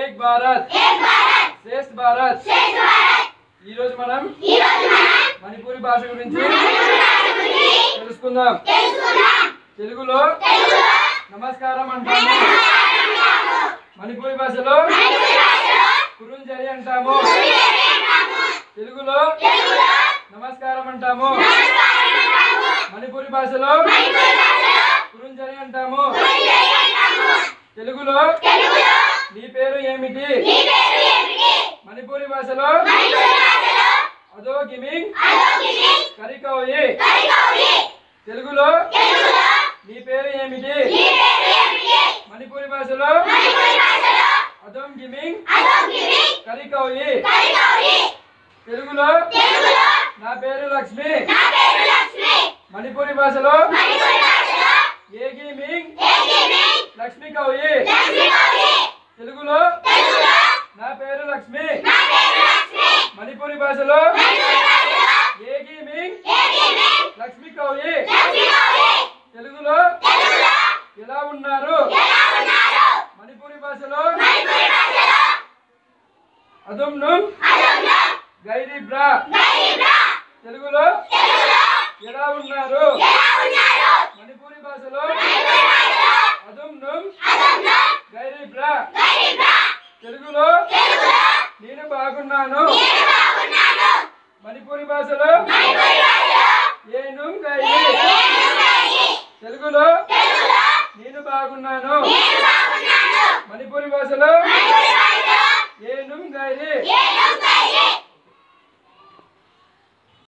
ఏక్ భారత్ శ్రేష్ఠ భారత్ ఈ రోజు మనం మణిపూరి భాష గురించి తెలుసుకుందాం తెలుగులో నమస్కారం అంటాము మణిపూరి భాషలో కురుంజరి అంటాము తెలుగులో నమస్కారం అంటాము మణిపూరి భాషలో కురుంజరి అంటాము తెలుగులో నీ పేరు ఏమిటి మణిపూరి భాషలో అదో గిమింగ్ కరికౌయి తెలుగులో నీ పేరు ఏమిటి మణిపూరి భాషలో అదోం గిమింగ్ కరికౌయి తెలుగులో నా పేరు లక్ష్మి మణిపూరి భాషలో ఏగి మింగ్ లక్ష్మి కౌయి తెలుగులో నా పేరు లక్ష్మి మణిపూరి భాషలో ఏగి మింగ్ లక్ష్మి కౌయి తెలుగులో ఎలా ఉన్నారు మణిపూరి భాషలో అదుమ్ను గైరీ బ్రా తెలుగులో ఎలా ఉన్నారు మణిపూరి భాషలో అదుమ్ను గైరీ బ్రా తెలుగులో నేను బాగున్నాను మణిపూరి భాషలో ఏను గైరీ తెలుగులో నేను బాగున్నాను మణిపూరి భాషలో ఏను గైరీ